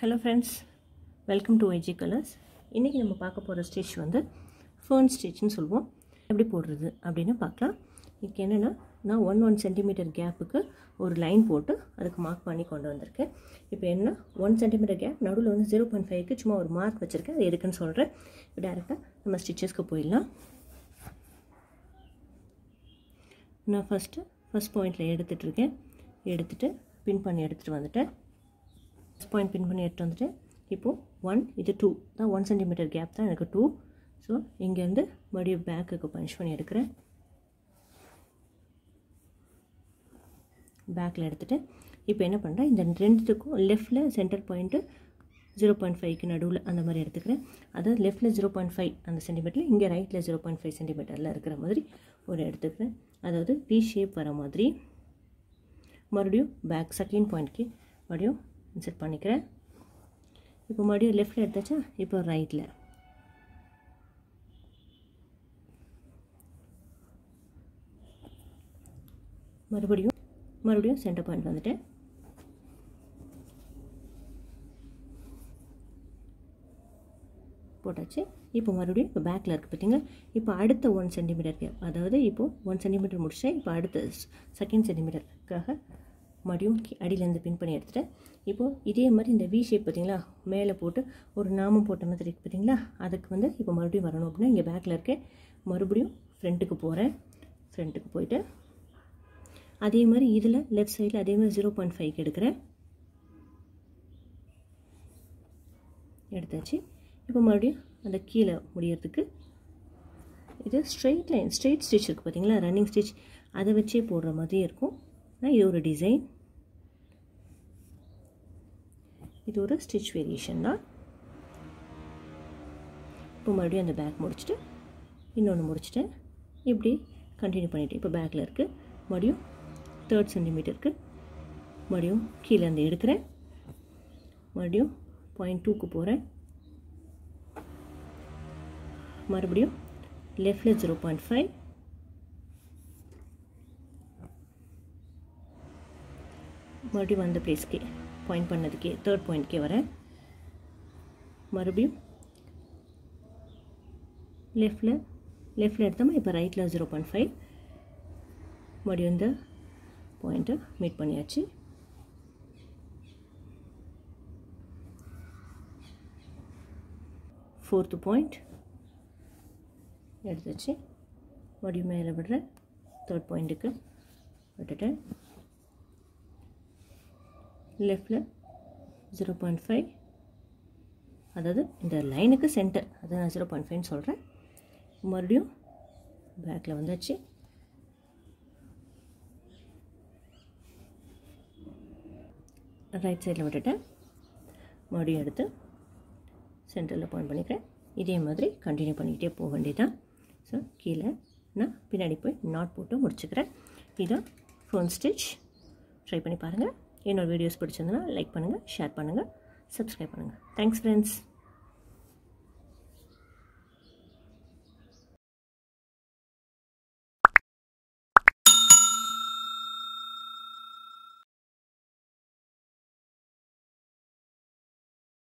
hello friends welcome to IG colours இன்றைக்கி நம்ம பார்க்க போகிற ஸ்டிச் வந்து ஃபேர்ன் ஸ்டிச்னு சொல்லுவோம் எப்படி போடுறது அப்படின்னு பார்க்கலாம் இதுக்கு என்னென்னா நான் ஒன் ஒன் சென்டிமீட்டர் கேப்புக்கு ஒரு லைன் போட்டு அதுக்கு மார்க் பண்ணி கொண்டு வந்திருக்கேன் இப்போ என்ன ஒன் சென்டிமீட்டர் கேப் நடுவில் வந்து ஜீரோ பாயிண்ட் ஃபைவ்க்கு சும்மா ஒரு மார்க் வச்சுருக்கேன் அது எதுக்குன்னு சொல்கிறேன் இப்போ டேரெக்டாக நம்ம ஸ்டிச்சஸ்க்கு போயிடலாம் நான் ஃபஸ்ட்டு ஃபஸ்ட் பாயிண்டில் எடுத்துகிட்ருக்கேன் எடுத்துகிட்டு பின் பண்ணி எடுத்துகிட்டு வந்துட்டேன் ஃபஸ்ட் பாயிண்ட் பின் பண்ணி எடுத்து வந்துட்டு இப்போது ஒன் இது டூ தான் ஒன் சென்டிமீட்டர் கேப் தான் எனக்கு டூ ஸோ இங்கேருந்து மறுபடியும் பேக்குக்கு பஞ்ச் பண்ணி எடுக்கிறேன் பேக்கில் எடுத்துகிட்டு இப்போ என்ன பண்ணுறேன் இந்த ரெண்டுத்துக்கும் லெஃப்டில் சென்டர் பாயிண்ட்டு ஜீரோ பாயிண்ட் ஃபைவ்க்கு நடுவில் அந்த மாதிரி எடுத்துக்கிறேன் அதாவது லெஃப்ட்டில் ஜீரோ பாயிண்ட் ஃபைவ் அந்த சென்டிமீட்டரில் இங்கே ரைட்டில் ஜீரோ பாயிண்ட் ஃபைவ் சென்டிமீட்டரில் இருக்கிற மாதிரி ஒரு எடுத்துக்கிறேன் அதாவது வி ஷேப் வர மாதிரி மறுபடியும் பேக் செகண்ட் பாயிண்ட்க்கு மறுபடியும் இன்சர்ட் பண்ணிக்கிறேன் இப்போ மறுபடியும் லெஃப்டில் எடுத்தாச்சா இப்போ ரைட்டில் மறுபடியும் மறுபடியும் சென்டர் பாயிண்ட் வந்துட்டேன் போட்டாச்சு இப்போ மறுபடியும் இப்போ பேக்கில் இருக்குது பார்த்தீங்களா இப்போ அடுத்த ஒன் சென்டிமீட்டர் கேப் அதாவது இப்போது ஒன் சென்டிமீட்டர் முடிச்சேன் இப்போ அடுத்த செகண்ட் சென்டிமீட்டருக்காக மறுபடியும் அடியிலேருந்து பின் பண்ணி எடுத்துட்டேன் இப்போது இதே மாதிரி இந்த வி ஷேப் பார்த்தீங்களா மேலே போட்டு ஒரு நாமம் போட்ட மாதிரி இருக்குது பார்த்தீங்களா அதுக்கு வந்து இப்போ மறுபடியும் வரணும் அப்படின்னா இங்கே பேக்கில் இருக்கேன் மறுபடியும் ஃப்ரண்ட்டுக்கு போகிறேன் ஃப்ரண்ட்டுக்கு போயிட்டு அதே மாதிரி இதில் லெஃப்ட் சைடில் அதே மாதிரி ஜீரோ பாயிண்ட் ஃபைவ்க்கு எடுக்கிறேன் எடுத்தாச்சு இப்போ மறுபடியும் அந்த கீழே முடியறதுக்கு இது ஸ்ட்ரெயிட் லைன் ஸ்ட்ரெயிட் ஸ்டிச் இருக்குது பார்த்தீங்களா ரன்னிங் ஸ்டிச் அதை வச்சே போடுற மாதிரி இருக்கும் இது ஒரு டிசைன் இது ஒரு ஸ்டிச் வேரியேஷன் தான் இப்போ மறுபடியும் அந்த பேக் முடிச்சுட்டு இன்னொன்று முடிச்சுட்டு இப்படி கண்டினியூ பண்ணிவிட்டு இப்போ பேக்கில் இருக்குது மறுபடியும் தேர்ட் சென்டிமீட்டருக்கு மறுபடியும் கீழே இருந்து எடுக்கிறேன் மறுபடியும் பாயிண்ட் டூக்கு போகிறேன் மறுபடியும் லெஃப்டில் ஜீரோ பாயிண்ட் ஃபைவ் மறுபடியும் வந்த பிளேஸ்க்கே பாயிண்ட் பண்ணதுக்கே தேர்ட் பாயிண்ட்கே வரேன் மறுபடியும் லெஃப்டில் லெஃப்டில் எடுத்தோமா இப்போ ரைட்டில் ஜீரோ பாயிண்ட் ஃபைவ் மறுபடியும் இந்த பாயிண்ட்டை மீட் பண்ணியாச்சு ஃபோர்த்து பாயிண்ட் எடுத்துச்சு மறுபடியும் மேலே விடுறேன் தேர்ட் பாயிண்ட்டுக்கு விட்டுட்டேன் லெஃப்டில் ஜீரோ பாயிண்ட் ஃபைவ் அதாவது இந்த லைனுக்கு சென்டர் அதை நான் ஜீரோ பாயிண்ட் ஃபைவ்னு சொல்கிறேன் மறுபடியும் பேக்கில் வந்தாச்சு ரைட் சைடில் விட்டுட்டேன் மறுபடியும் எடுத்து சென்டரில் பாயிண்ட் பண்ணிக்கிறேன் இதே மாதிரி கண்டினியூ பண்ணிக்கிட்டே போக வேண்டியதான் ஸோ கீழே நான் பின்னாடி போய் நாட் போட்டு முடிச்சுக்கிறேன் இதான் ஃபோன் ஸ்டிச் ட்ரை பண்ணி பாருங்கள் என்னோடய வீடியோஸ் பிடிச்சிருந்தனா லைக் பண்ணுங்கள் ஷேர் பண்ணுங்கள் சப்ஸ்கிரைப் பண்ணுங்கள் தேங்க்ஸ் ஃப்ரெண்ட்ஸ்